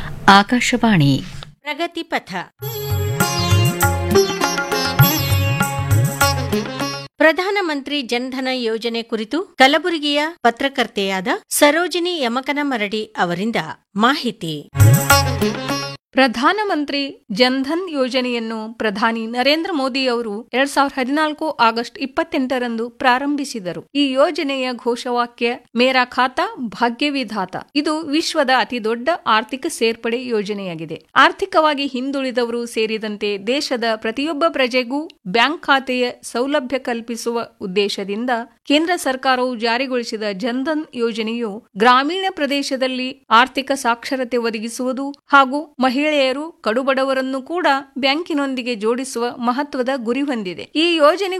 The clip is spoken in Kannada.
ಆಕಾಶವಾಣಿ ಪ್ರಗತಿ ಪಥ ಪ್ರಧಾನಮಂತ್ರಿ ಜನ್ಧನ ಯೋಜನೆ ಕುರಿತು ಕಲಬುರಗಿಯ ಪತ್ರಕರ್ತೆಯಾದ ಸರೋಜಿನಿ ಯಮಕನಮರಡಿ ಅವರಿಂದ ಮಾಹಿತಿ ಪ್ರಧಾನಮಂತ್ರಿ ಜನ್ಧನ್ ಯೋಜನೆಯನ್ನು ಪ್ರಧಾನಿ ನರೇಂದ್ರ ಮೋದಿ ಅವರು ಎರಡ್ ಸಾವಿರದ ಹದಿನಾಲ್ಕು ಆಗಸ್ಟ್ ಇಪ್ಪತ್ತೆಂಟರಂದು ಪ್ರಾರಂಭಿಸಿದರು ಈ ಯೋಜನೆಯ ಘೋಷವಾಕ್ಯ ಮೇರಾ ಖಾತಾ ಭಾಗ್ಯ ವಿಧಾತ ಇದು ವಿಶ್ವದ ಅತಿ ದೊಡ್ಡ ಆರ್ಥಿಕ ಸೇರ್ಪಡೆ ಯೋಜನೆಯಾಗಿದೆ ಆರ್ಥಿಕವಾಗಿ ಹಿಂದುಳಿದವರು ಸೇರಿದಂತೆ ದೇಶದ ಪ್ರತಿಯೊಬ್ಬ ಪ್ರಜೆಗೂ ಬ್ಯಾಂಕ್ ಖಾತೆಯ ಸೌಲಭ್ಯ ಕಲ್ಪಿಸುವ ಉದ್ದೇಶದಿಂದ ಕೇಂದ್ರ ಸರ್ಕಾರವು ಜಾರಿಗೊಳಿಸಿದ ಜನ್ಧನ್ ಯೋಜನೆಯು ಗ್ರಾಮೀಣ ಪ್ರದೇಶದಲ್ಲಿ ಆರ್ಥಿಕ ಸಾಕ್ಷರತೆ ಒದಗಿಸುವುದು ಹಾಗೂ ಮಹಿಳೆಯರು ಕಡುಬಡವರನ್ನು ಕೂಡ ಬ್ಯಾಂಕಿನೊಂದಿಗೆ ಜೋಡಿಸುವ ಮಹತ್ವದ ಗುರಿ ಹೊಂದಿದೆ ಈ ಯೋಜನೆ